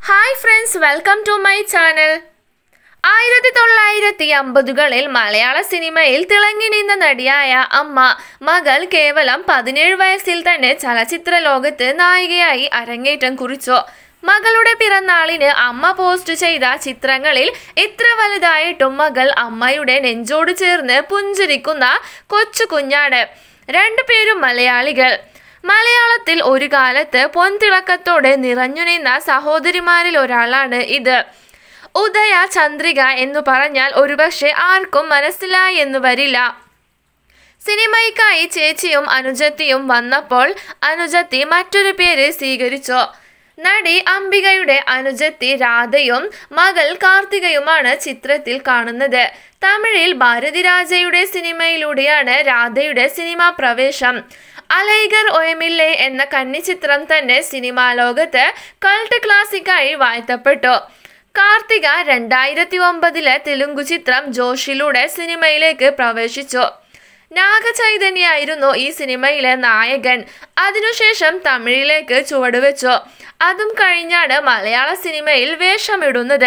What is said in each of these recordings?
hi friends welcome to my channel ആയിരത്തി തൊള്ളായിരത്തി അമ്പതുകളിൽ മലയാള സിനിമയിൽ തിളങ്ങി നിന്ന നടിയായ അമ്മ മകൾ കേവലം പതിനേഴ് വയസ്സിൽ തന്നെ ചലച്ചിത്ര ലോകത്ത് നായികയായി അരങ്ങേറ്റം കുറിച്ചു മകളുടെ പിറന്നാളിന് അമ്മ പോസ്റ്റ് ചെയ്ത ചിത്രങ്ങളിൽ ഇത്ര വലുതായിട്ടും മകൾ അമ്മയുടെ നെഞ്ചോട് ചേർന്ന് പുഞ്ചിരിക്കുന്ന കൊച്ചു കുഞ്ഞാണ് രണ്ടുപേരും മലയാളികൾ മലയാളത്തിൽ ഒരു കാലത്ത് പൊൻതിളക്കത്തോടെ നിറഞ്ഞു നിന്ന സഹോദരിമാരിൽ ഒരാളാണ് ഇത് ഉദയ ചന്ദ്രിക എന്നു പറഞ്ഞാൽ ഒരുപക്ഷെ ആർക്കും മനസ്സിലായി എന്ന് വരില്ല സിനിമയ്ക്കായി ചേച്ചിയും അനുജത്തിയും വന്നപ്പോൾ അനുജത്തി മറ്റൊരു പേര് സ്വീകരിച്ചു നടി അംബികയുടെ അനുജത്തി രാധയും മകൾ കാർത്തികയുമാണ് ചിത്രത്തിൽ കാണുന്നത് തമിഴിൽ ഭാരതിരാജയുടെ സിനിമയിലൂടെയാണ് രാധയുടെ സിനിമാ പ്രവേശം അലൈഗർ ഒയമില്ലേ എന്ന കന്നി ചിത്രം തന്നെ സിനിമാ ലോകത്ത് കൾട്ട് ക്ലാസിക്കായി വാഴ്ത്തപ്പെട്ടു കാർത്തിക രണ്ടായിരത്തി ഒമ്പതിലെ തെലുങ്കു ചിത്രം ജോഷിലൂടെ സിനിമയിലേക്ക് പ്രവേശിച്ചു നാഗചൈതന്യായിരുന്നു ഈ സിനിമയിലെ നായകൻ അതിനുശേഷം തമിഴിലേക്ക് ചുവടുവെച്ചു അതും കഴിഞ്ഞാണ് മലയാള സിനിമയിൽ വേഷമിടുന്നത്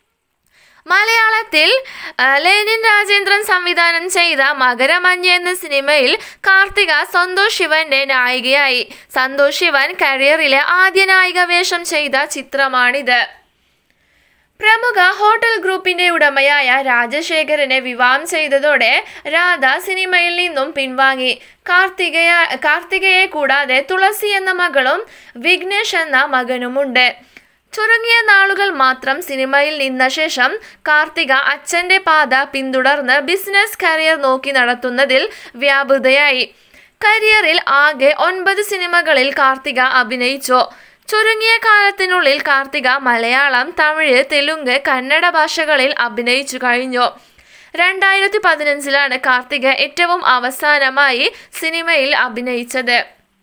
മലയാളത്തിൽ ആ, ലെനിൻ രാജേന്ദ്രൻ സംവിധാനം ചെയ്ത മകരമഞ്ഞ് എന്ന സിനിമയിൽ കാർത്തിക സന്തോഷ് ശിവന്റെ നായികയായി സന്തോഷ് ശിവൻ കരിയറിലെ ആദ്യ നായിക വേഷം ചെയ്ത ചിത്രമാണിത് പ്രമുഖ ഹോട്ടൽ ഗ്രൂപ്പിന്റെ ഉടമയായ രാജശേഖരനെ വിവാഹം ചെയ്തതോടെ രാധ സിനിമയിൽ നിന്നും പിൻവാങ്ങി കാർത്തികയ കാർത്തികയെ കൂടാതെ തുളസി എന്ന മകളും വിഘ്നേഷ് എന്ന മകനുമുണ്ട് ചുരുങ്ങിയ നാളുകൾ മാത്രം സിനിമയിൽ നിന്ന ശേഷം കാർത്തിക അച്ഛന്റെ പാത പിന്തുടർന്ന് ബിസിനസ് കരിയർ നോക്കി നടത്തുന്നതിൽ വ്യാപൃതയായി കരിയറിൽ ആകെ ഒൻപത് സിനിമകളിൽ കാർത്തിക അഭിനയിച്ചു ചുരുങ്ങിയ കാലത്തിനുള്ളിൽ കാർത്തിക മലയാളം തമിഴ് തെലുങ്ക് കന്നഡ ഭാഷകളിൽ അഭിനയിച്ചു കഴിഞ്ഞു രണ്ടായിരത്തി പതിനഞ്ചിലാണ് കാർത്തിക ഏറ്റവും അവസാനമായി സിനിമയിൽ അഭിനയിച്ചത്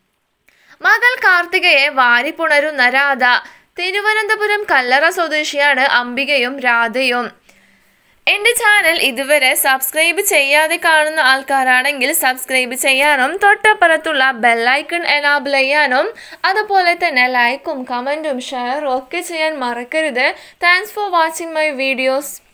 മകൾ കാർത്തികയെ വാരിപ്പുണരുന്ന രാധ തിരുവനന്തപുരം കല്ലറ സ്വദേശിയാണ് അംബികയും രാധയും എൻ്റെ ചാനൽ ഇതുവരെ സബ്സ്ക്രൈബ് ചെയ്യാതെ കാണുന്ന ആൾക്കാരാണെങ്കിൽ സബ്സ്ക്രൈബ് ചെയ്യാനും തൊട്ടപ്പുറത്തുള്ള ബെല്ലൈക്കൺ എനാബിൾ ചെയ്യാനും അതുപോലെ തന്നെ ലൈക്കും കമൻറ്റും ഷെയറും ഒക്കെ ചെയ്യാൻ മറക്കരുത് thanks for watching my videos